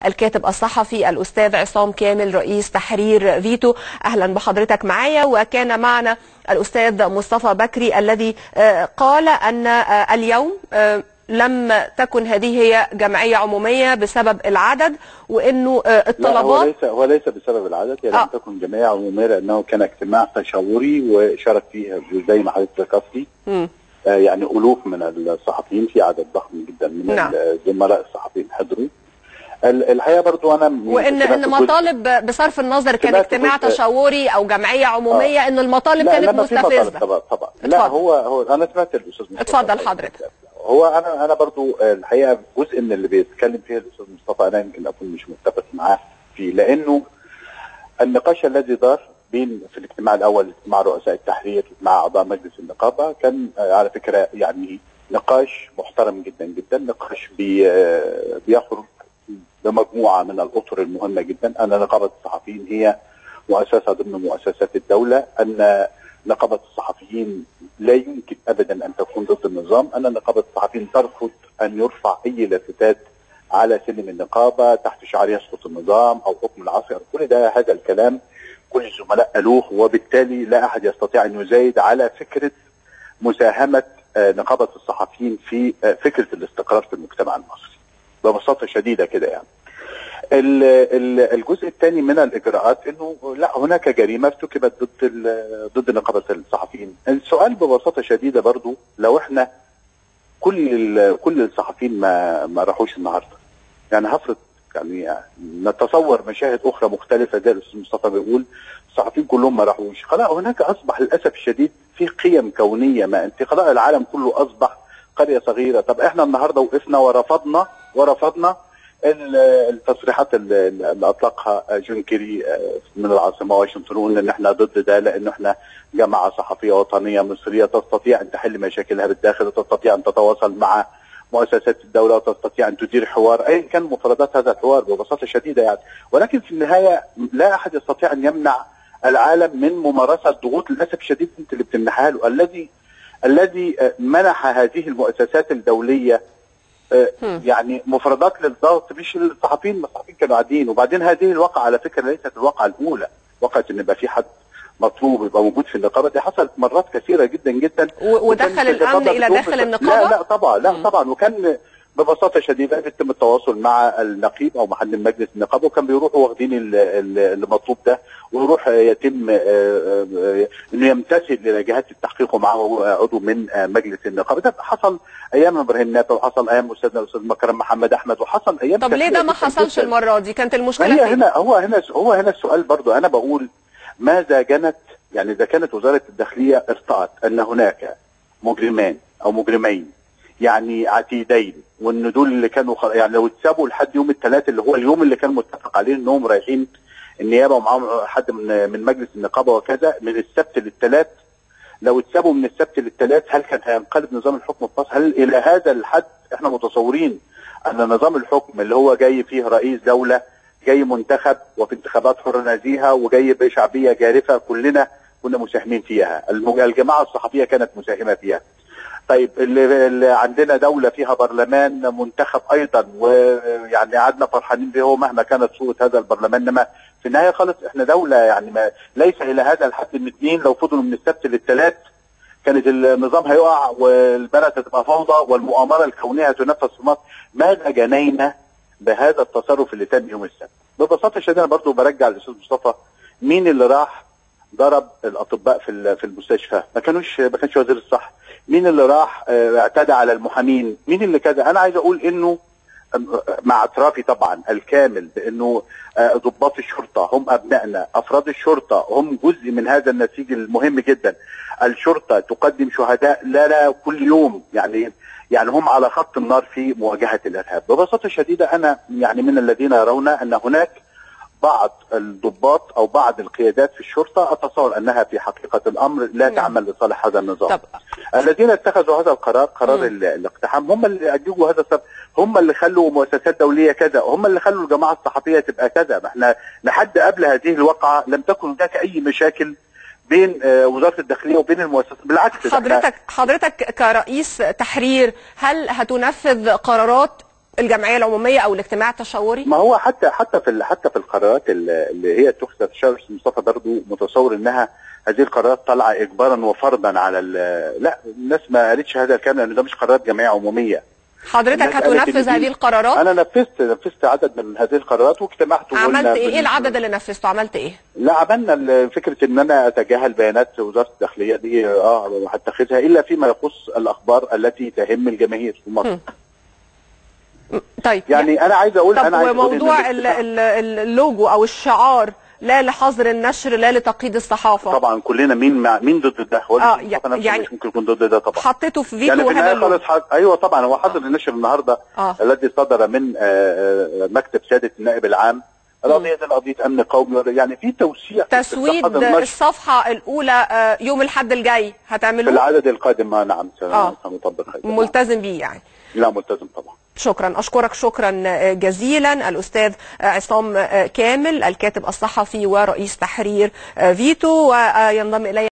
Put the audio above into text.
الكاتب الصحفي الأستاذ عصام كامل رئيس تحرير فيتو أهلا بحضرتك معايا وكان معنا الأستاذ مصطفى بكري الذي قال أن اليوم لم تكن هذه هي جمعية عمومية بسبب العدد وانه الطلبات هو ليس هو ليس بسبب العدد هي لم تكن جمعية عمومية لانه كان اجتماع تشاوري وشارك فيه زي ما حضرتك ذكرتي يعني الوف من الصحفيين في عدد ضخم جدا من نعم. الزملاء الصحفيين حضروا الحقيقه برضو انا وان ان مطالب بصرف النظر كان اجتماع تشاوري او جمعيه عموميه آه. ان المطالب لا كانت مستفزه طبعا طبعا لا هو هو انا سمعت الاستاذ مصطفى اتفضل حضرتك هو انا انا برضو الحقيقه جزء من اللي بيتكلم فيه الاستاذ مصطفى انا يمكن اكون مش متفق معاه فيه لانه النقاش الذي دار بين في الاجتماع الاول مع رؤساء التحرير مع اعضاء مجلس النقابه كان على فكره يعني نقاش محترم جدا جدا نقاش بي بيخرج بمجموعه من الاطر المهمه جدا ان نقابه الصحفيين هي مؤسسه ضمن مؤسسات الدوله ان نقابه الصحفيين لا يمكن ابدا ان تكون ضد النظام ان نقابه الصحفيين ترفض ان يرفع اي لافتات على سلم النقابه تحت شعار يسقط النظام او حكم العصر كل ده هذا الكلام كل الزملاء قالوه وبالتالي لا احد يستطيع ان يزايد على فكره مساهمه نقابه الصحفيين في فكره الاستقرار في المجتمع المصري ببساطه شديده كده يعني الجزء الثاني من الاجراءات انه لا هناك جريمه ارتكبت ضد ضد نقابه الصحفيين السؤال ببساطه شديده برضو لو احنا كل كل الصحفيين ما ما راحوش النهارده يعني هفرض يعني نتصور مشاهد اخرى مختلفه زي الاستاذ مصطفى بيقول الصحفيين كلهم ما راحوش خلاص هناك اصبح للاسف الشديد في قيم كونيه ما انت خلاص العالم كله اصبح قريه صغيره طب احنا النهارده وقفنا ورفضنا ورفضنا التصريحات اللي اطلقها جون كيري من العاصمه واشنطن وقلنا ان احنا ضد ده لانه احنا جماعه صحفيه وطنيه مصريه تستطيع ان تحل مشاكلها بالداخل وتستطيع ان تتواصل مع مؤسسات الدوله وتستطيع ان تدير حوار ايا كان مفردات هذا الحوار ببساطه شديده يعني ولكن في النهايه لا احد يستطيع ان يمنع العالم من ممارسه ضغوط للاسف الشديد انت اللي بتمنحها له الذي الذي منح هذه المؤسسات الدوليه يعني مفردات للضغط مش الصحفيين الصحفيين كانوا قاعدين وبعدين هذه الواقعه على فكره ليست الواقعه الاولى وقعت ان يبقى في حد مطلوب يبقى موجود في النقابه دي حصلت مرات كثيره جدا جدا ودخل الامن الى داخل النقابه لا لا طبعا لا م. طبعا وكان ببساطه شديده يتم التواصل مع النقيب او محل مجلس النقابه وكان بيروحوا واخدين المطلوب ده ويروح يتم انه يمتثل الى جهات التحقيق ومعه عضو من مجلس النقابه ده حصل ايام ابراهيم نافع وحصل ايام استاذنا الاستاذ مكرم محمد احمد وحصل ايام طب ليه ده ما حصلش المره دي كانت المشكله هي هنا هو هنا هو هنا السؤال برضو انا بقول ماذا جنت يعني اذا كانت وزاره الداخليه ارتأت ان هناك مجرمان او مجرمين يعني عتيدين وان دول اللي كانوا خل... يعني لو اتسابوا لحد يوم الثلاث اللي هو اليوم اللي كان متفق عليه انهم رايحين النيابه ومعاهم حد من من مجلس النقابه وكذا من السبت للثلاث لو اتسابوا من السبت للثلاث هل كان هينقلب نظام الحكم في مصر؟ هل الى هذا الحد احنا متصورين ان نظام الحكم اللي هو جاي فيه رئيس دوله جاي منتخب وفي انتخابات حره نزيهه وجاي بشعبيه جارفه كلنا كنا مساهمين فيها الجماعه الصحفيه كانت مساهمه فيها طيب اللي, اللي عندنا دولة فيها برلمان منتخب أيضا ويعني قعدنا فرحانين به مهما كانت صورة هذا البرلمان إنما في النهاية خالص إحنا دولة يعني ما ليس إلى هذا الحد من اثنين لو فضلوا من السبت للثلاث كانت النظام هيقع والبلد هتبقى فوضى والمؤامرة الكونية هتنفذ في مصر ماذا جنينا بهذا التصرف اللي تم يوم السبت ببساطة شديدة برضه برجع للأستاذ مصطفى مين اللي راح ضرب الاطباء في في المستشفى ما كانوش ما كانش وزير الصحه مين اللي راح اعتدى على المحامين مين اللي كذا انا عايز اقول انه مع اعترافي طبعا الكامل بانه ضباط الشرطه هم ابنائنا افراد الشرطه هم جزء من هذا النسيج المهم جدا الشرطه تقدم شهداء لنا كل يوم يعني يعني هم على خط النار في مواجهه الارهاب ببساطه شديده انا يعني من الذين يرون ان هناك بعض الضباط او بعض القيادات في الشرطه اتصور انها في حقيقه الامر لا نعم. تعمل لصالح هذا النظام. طب الذين اتخذوا هذا القرار قرار مم. ال- الاقتحام هم اللي اججوا هذا السبب هم اللي خلوا مؤسسات دوليه كذا هم اللي خلوا الجماعه الصحفيه تبقى كذا ما احنا لحد قبل هذه الواقعه لم تكن هناك اي مشاكل بين آه، وزاره الداخليه وبين المؤسسات بالعكس ده احنا- حضرتك حضرتك كرئيس تحرير هل هتنفذ قرارات الجمعيه العموميه او الاجتماع التشاوري ما هو حتى حتى في ال- حتى في القرارات ال- اللي هي اتخذت الشيخ مصطفى برضه متصور انها هذه القرارات طالعه اجبارا وفرضا على ال- لا الناس ما قالتش هذا الكلام لان ده مش قرارات جمعيه عموميه حضرتك الناس قالت إن هتنفذ دي- هذه القرارات انا نفذت نفذت عدد من هذه القرارات واجتمعت وقلنا عملت ايه بال- ايه العدد اللي نفذته عملت ايه لا عملنا ال- فكره ان انا اتجاهل بيانات وزاره الداخليه دي اه هتخذها الا فيما يخص الاخبار التي تهم الجماهير في مصر طيب يعني انا عايز اقول طب انا عايز أقول إن وموضوع ال- الاجتماع- ال- ال- اللوجو او الشعار لا لحظر النشر لا لتقييد الصحافه طبعا كلنا مين مع مين ضد ده هو آه، الشيخ مصطفى نفسه يعني- مش ممكن يكون ضد ده طبعا حطيته في فيتو يعني في هذا النهايه اللوجو خالص حد... ايوه طبعا هو حظر النشر النهارده آه. الذي صدر من آه، آه، مكتب سياده النائب العام القضيه دي قضيه امن قومي يعني في توسيع في تسويد حظر النشر الصفحه الاولى آه، يوم الاحد الجاي في هتعملوه العدد القادم آه، نعم س- آه. سنطبق هذا ملتزم بيه يعني لا ملتزم طبعا شكرا اشكرك شكرا جزيلا الاستاذ عصام كامل الكاتب الصحفي ورئيس تحرير فيتو وينضم الي